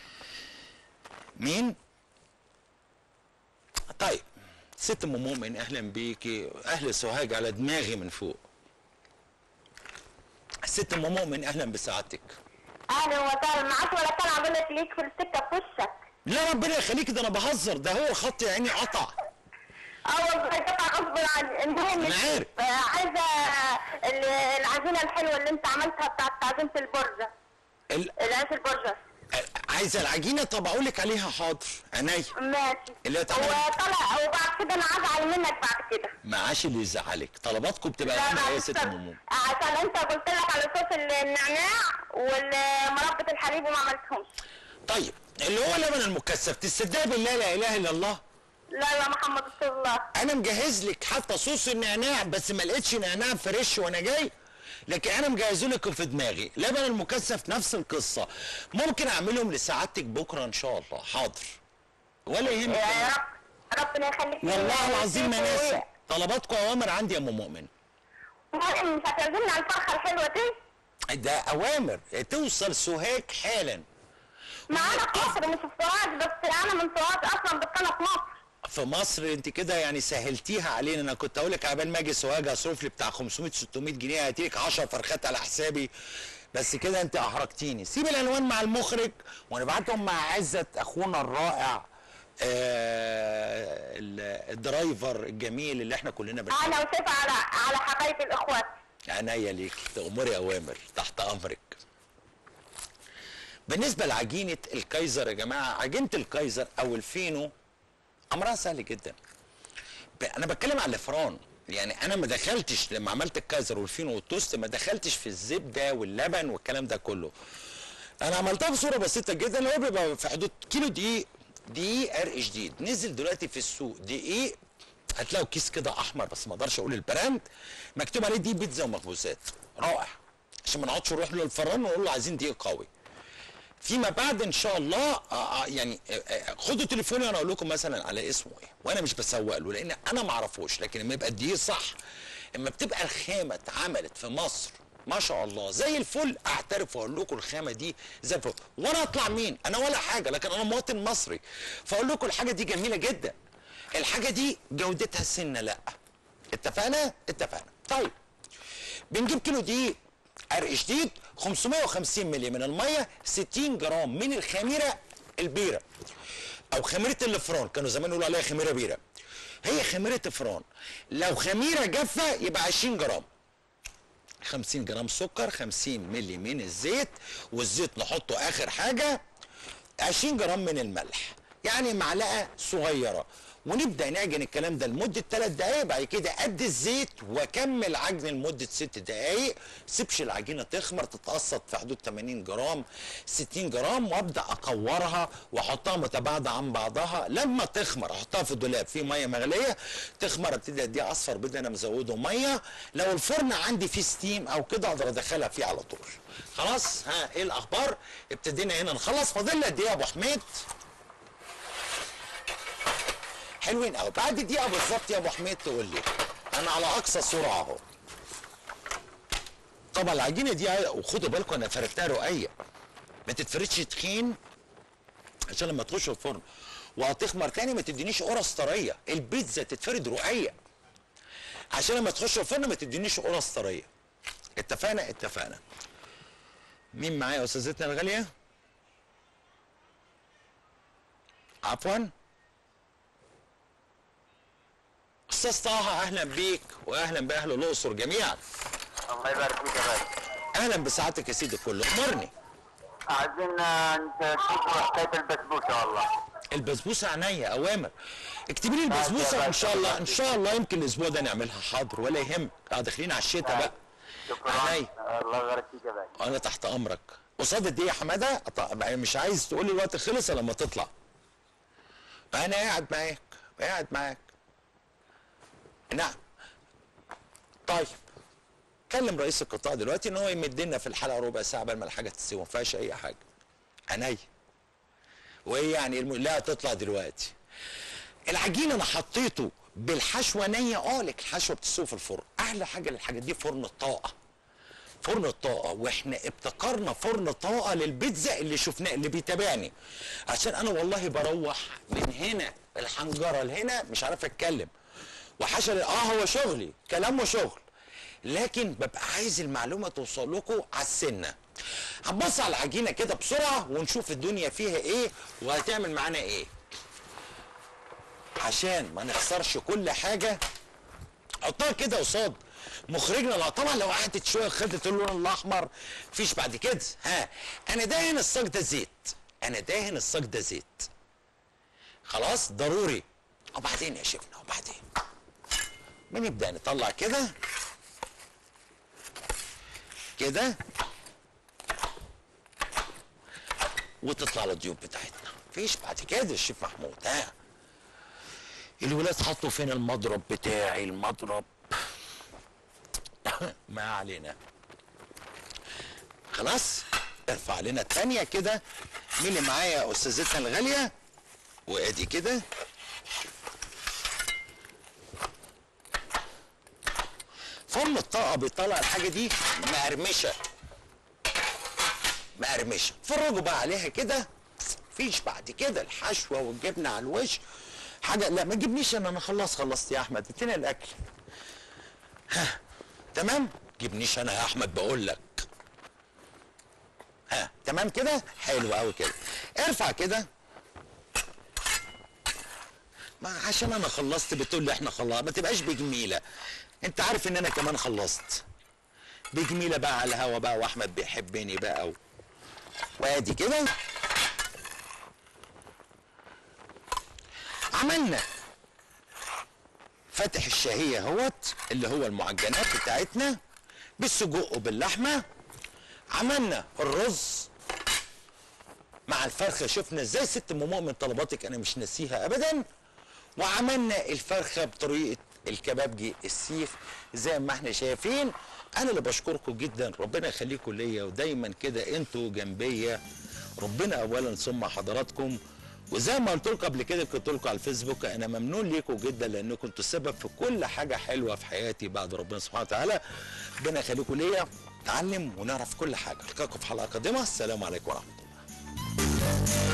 A: مين طيب ست ام مؤمن اهلا بيكي اهل سوهاج على دماغي من فوق ست ام مؤمن اهلا بسعادتك
B: اهلا وسهلا معاك ولا كان عامل لك ليك في السكه في وشك
A: لا ربنا يخليك ده انا بهزر ده هو الخط يا عيني قطع
B: اه والله قطع غصب عن المهم
A: أنا عارف.
B: آه، عايزه ال- العجينه الحلوه اللي انت عملتها بتاعت عجينه البرجه
A: ال-
B: العيش البرجر
A: عايزه العجينه طب اقول لك عليها حاضر عينيا
B: ماشي
A: اللي هي اتعملت-
B: وطلع وبعد كده انا هزعل منك بعد كده
A: معاش اللي يزعلك طلباتكم بتبقى
B: لا
A: اهم
B: بعد
A: يا ست
B: كده.
A: ام مؤمن
B: عشان انت قلت لك على صوص النعناع ومربى الحليب وما عملتهمش
A: طيب اللي هو لبن المكثف تصدق بالله لا اله الا الله
B: لا يا محمد رسول الله
A: انا مجهز لك حتى صوص النعناع بس ما لقيتش نعناع فريش وانا جاي لكن انا مجهزه لك في دماغي لبن المكثف نفس القصه ممكن اعملهم لسعادتك بكره ان شاء الله حاضر ولا يهمك
B: يا رب ربنا يخليك
A: والله العظيم ما ناسي
B: ناسي
A: طلباتكم اوامر عندي يا ام مؤمن
B: مش هتعزمني على الفرخه الحلوه دي
A: ده اوامر توصل سوهاج حالا
B: معانا في مصر مش في سوهاج بس انا من سوهاج اصلا بس انا في مصر
A: في مصر انت كده يعني سهلتيها علينا انا كنت اقول لك عبال ما اجي سوهاج اصرف لي بتاع 500 600 جنيه هاتيلك 10 فرخات على حسابي بس كده انت احرجتيني سيب الالوان مع المخرج ونبعتهم مع عزت اخونا الرائع آه ال- الدرايفر الجميل اللي احنا كلنا بنحبه
B: انا وشايفه على على حبايب الاخوات
A: عينيا ليك تأمري اوامر تحت امرك بالنسبه لعجينه الكايزر يا جماعه عجينه الكايزر او الفينو امرها سهل جدا ب- انا بتكلم على الفران يعني انا ما دخلتش لما عملت الكايزر والفينو والتوست ما دخلتش في الزبده واللبن والكلام ده كله انا عملتها بصوره بسيطه جدا اللي هو بيبقى في حدود كيلو دقيق دقيق عرق جديد نزل دلوقتي في السوق دقيق هتلاقوا كيس كده احمر بس ما اقدرش اقول البراند مكتوب عليه دي بيتزا ومخبوزات رائع عشان ما نقعدش نروح للفران ونقول له عايزين دقيق قوي فيما بعد ان شاء الله آه، آه، يعني آه، آه، خدوا تليفوني وانا اقول لكم مثلا على اسمه ايه وانا مش بسوق له لان انا ما اعرفوش لكن لما يبقى الدقيق صح اما بتبقى الخامه اتعملت في مصر ما شاء الله زي الفل اعترف واقول لكم الخامه دي زي الفل وانا اطلع مين انا ولا حاجه لكن انا مواطن مصري فاقول لكم الحاجه دي جميله جدا الحاجه دي جودتها سنه لا اتفقنا اتفقنا طيب بنجيب كيلو دقيق عرق شديد 550 مللي من الميه 60 جرام من الخميره البيره او خميره الفران كانوا زمان يقولوا عليها خميره بيره هي خميره فران لو خميره جافه يبقى 20 جرام 50 جرام سكر 50 مللي من الزيت والزيت نحطه اخر حاجه 20 جرام من الملح يعني معلقه صغيره ونبدا نعجن الكلام ده لمده 3 دقائق بعد كده قد الزيت واكمل عجن لمده 6 دقائق سيبش العجينه تخمر تتقسط في حدود 80 جرام 60 جرام وابدا اكورها واحطها متباعده عن بعضها لما تخمر احطها في الدولاب في ميه مغليه تخمر ابتدي اديها اصفر بيض انا مزوده ميه لو الفرن عندي فيه ستيم او كده اقدر ادخلها فيه على طول خلاص ها ايه الاخبار ابتدينا هنا نخلص فاضل لنا قد ايه يا ابو حميد حلوين قوي بعد دقيقه بالظبط يا ابو حميد تقول لي انا على اقصى سرعه اهو طبعا العجينه دي وخدوا بالكم انا فردتها رقيق ما تتفردش تخين عشان لما تخش الفرن وهتخمر تاني ما تدينيش قرص طريه البيتزا تتفرد رقيق عشان لما تخش الفرن ما تدينيش قرص طريه اتفقنا اتفقنا مين معايا يا استاذتنا الغاليه عفوا استاذ طه اهلا بيك واهلا باهل الاقصر جميعا
C: الله يبارك فيك يا باشا
A: اهلا بسعادتك يا سيدي الكل امرني
C: عايزين آه، انت تشوف حكايه البسبوسه والله
A: البسبوسه عينيا اوامر اكتبي لي البسبوسه ان شاء الله ان شاء الله يمكن الاسبوع ده نعملها حاضر ولا يهمك اه داخلين على الشتاء بقى
C: شكرا
A: عينيا.
C: الله يبارك فيك يا باشا
A: انا تحت امرك قصاد قد ايه يا حماده أط- مش عايز تقول لي الوقت خلص إلا لما تطلع انا قاعد معاك قاعد معاك نعم طيب كلم رئيس القطاع دلوقتي ان هو يمد لنا في الحلقه ربع ساعه قبل ما الحاجه تستوي ما فيهاش اي حاجه عينيا وايه يعني الم... لا تطلع دلوقتي العجين انا حطيته بالحشوه نيه اه لك الحشوه بتستوي في الفرن احلى حاجه للحاجات دي فرن الطاقه فرن الطاقه واحنا ابتكرنا فرن طاقه للبيتزا اللي شفناه اللي بيتابعني عشان انا والله بروح من هنا الحنجره لهنا مش عارف اتكلم وحشر اه هو شغلي كلام وشغل لكن ببقى عايز المعلومه توصل لكم على السنه هنبص على العجينه كده بسرعه ونشوف الدنيا فيها ايه وهتعمل معانا ايه عشان ما نخسرش كل حاجه حطها كده قصاد مخرجنا لا طبعا لو قعدت شويه خدت اللون الاحمر مفيش بعد كده ها انا داهن الصاج ده زيت انا داهن الصاج ده زيت خلاص ضروري وبعدين يا شيفنا وبعدين بنبدا نطلع كده كده وتطلع الضيوف بتاعتنا مفيش بعد كده الشيف محمود ها الولاد حطوا فين المضرب بتاعي المضرب ما علينا خلاص ارفع لنا التانية كده مين اللي معايا يا استاذتنا الغالية وادي كده فرن الطاقة بيطلع الحاجة دي مقرمشة مقرمشة فرجوا بقى عليها كده مفيش بعد كده الحشوة والجبنة على الوش حاجة لا ما تجيبنيش انا انا خلاص خلصت يا احمد ادينا الاكل ها تمام جيبنيش انا يا احمد بقول لك ها تمام كده حلو قوي كده ارفع كده ما عشان انا خلصت بتقول لي احنا خلصنا ما تبقاش بجميله انت عارف ان انا كمان خلصت بجميله بقى على الهوا بقى واحمد بيحبني بقى و... وادي كده عملنا فاتح الشهيه اهوت اللي هو المعجنات بتاعتنا بالسجق وباللحمه عملنا الرز مع الفرخه شفنا ازاي ست ام مؤمن طلباتك انا مش ناسيها ابدا وعملنا الفرخه بطريقه الكبابجي السيخ زي ما احنا شايفين انا اللي بشكركم جدا ربنا يخليكم ليا ودايما كده انتوا جنبيا ربنا اولا ثم حضراتكم وزي ما قلت لكم قبل كده كنت لكم على الفيسبوك انا ممنون ليكم جدا لانكم كنتوا السبب في كل حاجه حلوه في حياتي بعد ربنا سبحانه وتعالى ربنا يخليكم ليا نتعلم ونعرف كل حاجه القاكم في حلقه قادمه السلام عليكم ورحمه الله